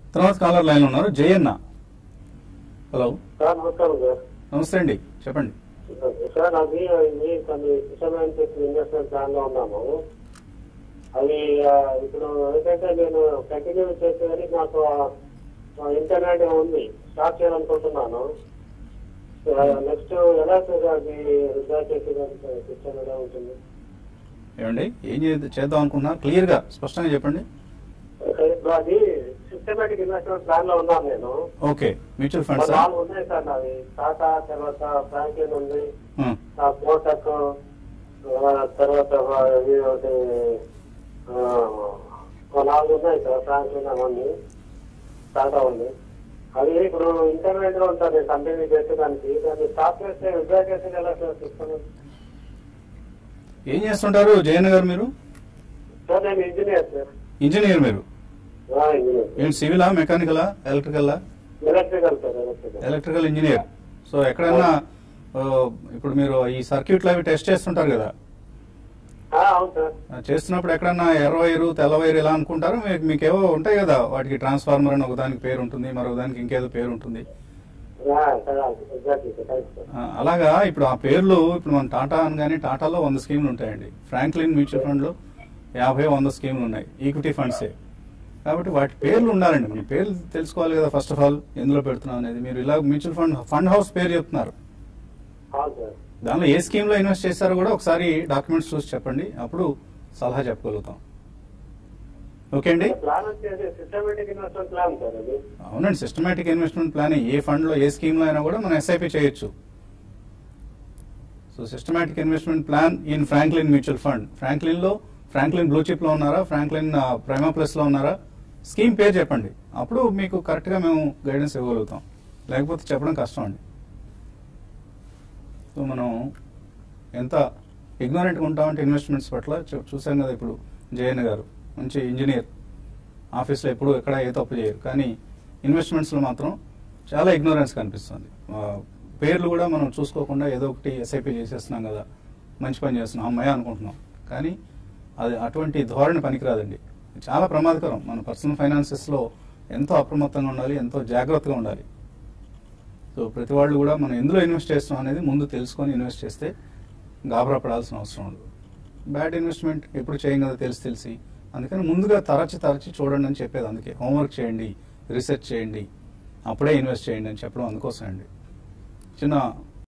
తర్వాత caller line ఉన్నారు Jayanna hello sir నమస్కారం సార్ నమస్తే అండి చెప్పండి సార్ అది ఇది కొన్ని ఇష్టమైన చెప్పి ఇన్వెస్ట్మెంట్ ప్లాన్ లో ఉన్నాము అవి ఆ, ఇప్పుడు ఎందుకంటే నేను కంటిన్యూ చేసేది నాకు ఇంటర్నెట్ ఉంది స్టార్ట్ చేయాలనుకుంటున్నాను నెక్స్ట్ ఎలా సార్ అది రిజార్ట్ చేసేదానికి సిస్టమ్ ఎలా ఉంటుంది ఏమండి ఏం చే- చేద్దాం అనుకుంటున్నారు క్లియర్ గా స్పష్టంగా చెప్పండి ఇప్పుడు అది సిస్టమేటిక్ ఇన్వెస్ట్మెంట్ ప్లాన్ లో ఉన్నాను నేను ఓకే మ్యూచువల్ మరి ఫండ్స్ నాలుగు ఉన్నాయి సార్ నావి టాటా తర్వాత ఫ్రాంక్లిన్ ఉంది ఆ కోటక్ ఆ, తర్వాత ఇది ఒకటి ఆ, ఒక నాలుగు ఉన్నాయి సార్ ఫ్రాంక్లిన్ అవన్నీ టాటా ఉంది అవి ఇప్పుడు ఇంటర్నెట్ లో ఉంటుంది కంటిన్యూ చేసేదానికి దాన్ని స్టాప్ చేస్తే విత్డ్రా చేస్తే ఎలా సార్ సిస్టమ్ ఏం చేస్తుంటారు జయన్న గారు మీరు సార్ నేను ఇంజనీర్ సార్ ఇంజనీర్ మీరు ఆ, ఇంజనీర్ ఏంటి సివిలా మెకానికలా ఎలక్ట్రికలా electrical sir electrical electrical engineer so ఎక్కడైనా ఆ, ఇప్పుడు మీరు ఈ సర్క్యూట్లు అవి టెస్ట్ చేస్తుంటారు కదా ఆ, అవును సార్ ఆ, చేస్తున్నప్పుడు ఎక్కడన్నా ఎర్ర వైరు తెల్ల వైరు ఇలా అనుకుంటారు మీకు మీకేవో ఉంటాయి కదా వాటికి ట్రాన్స్ఫార్మర్ అని ఒకదానికి పేరు ఉంటుంది మరొక దానికి ఇంకేదో పేరు ఉంటుంది ఆ, sir exactly sir thanks sir ఆ, అలాగా ఇప్పుడు ఆ పేర్లు ఇప్పుడు మన టాటా అనగానే టాటాలో వంద స్కీములు ఉంటాయండి ఫ్రాంక్లిన్ మ్యూచువల్ ఫండ్ లో యాభై వంద స్కీములు ఉన్నాయి ఈక్విటీ ఫండ్సే కాబట్టి వాటి పేర్లు ఉండాలండి మన పేర్లు తెలుసుకోవాలి కదా ఫస్ట్ ఆఫ్ ఆల్ ఎందులో పెడుతున్నాం అనేది మీరు ఇలా మ్యూచువల్ ఫండ్ ఫండ్ హౌస్ పేరు చెప్తున్నారు అవును సార్ దానిలో ఏ స్కీమ్ లో ఇన్వెస్ట్ చేశారో కూడా ఒకసారి డాక్యుమెంట్స్ చూసి చెప్పండి అప్పుడు సలహా చెప్పగలుగుతాం ఓకే అండి ప్లాన్ వచ్చేసి సిస్టమేటిక్ ఇన్వెస్ట్మెంట్ ప్లాన్ సార్ అది అవునండి సిస్టమేటిక్ ఇన్వెస్ట్మెంట్ ప్లాన్ ఏ ఫండ్ లో ఏ స్కీమ్ లో అయినా కూడా మనం ఎస్ఐపి చేయొచ్చు so systematic investment plan in Franklin mutual fund Franklin లో ఫ్రాంక్లిన్ బ్లూ చిప్ లో ఉన్నారా ఫ్రాంక్లిన్ ప్రైమా ప్లస్ లో ఉన్నారా స్కీమ్ పేరు చెప్పండి అప్పుడు మీకు కరెక్ట్ గా మేము గైడెన్స్ ఇవ్వగలుగుతాం లేకపోతే చెప్పడం కష్టం అండి సో మనం ఎంత ఇగ్నోరెంట్గా ఉంటామంటే ఇన్వెస్ట్మెంట్స్ పట్ల చూ- చూసాం కదా ఇప్పుడు జయన్ గారు మంచి ఇంజనీర్ ఆఫీస్లో ఎప్పుడు ఎక్కడ ఏ తప్పు చేయరు కానీ ఇన్వెస్ట్మెంట్స్లో మాత్రం చాలా ఇగ్నోరెన్స్ కనిపిస్తుంది ఆ, పేర్లు కూడా మనం చూసుకోకుండా ఏదో ఒకటి ఎస్ఐపి చేసేస్తున్నాం కదా మంచి పని చేస్తున్నాం అమ్మాయి అనుకుంటున్నాం కానీ అది అటువంటి ధోరణి పనికిరాదండి చాలా ప్రమాదకరం మన పర్సనల్ ఫైనాన్సెస్లో ఎంతో అప్రమత్తంగా ఉండాలి ఎంతో జాగ్రత్తగా ఉండాలి సో ప్రతి వాళ్ళు కూడా మనం ఎందులో ఇన్వెస్ట్ చేస్తున్నాం అనేది ముందు తెలుసుకొని ఇన్వెస్ట్ చేస్తే గాబరా పడాల్సిన అవసరం ఉండదు బ్యాడ్ ఇన్వెస్ట్మెంట్ ఎప్పుడు చేయం కదా తెలిసి తెలిసి అందుకని ముందుగా తరచి తరచి చూడండి అని చెప్పేది అందుకే హోంవర్క్ చేయండి రీసెర్చ్ చేయండి అప్పుడే ఇన్వెస్ట్ చేయండి అని చెప్పడం అందుకోసం అండి చిన్న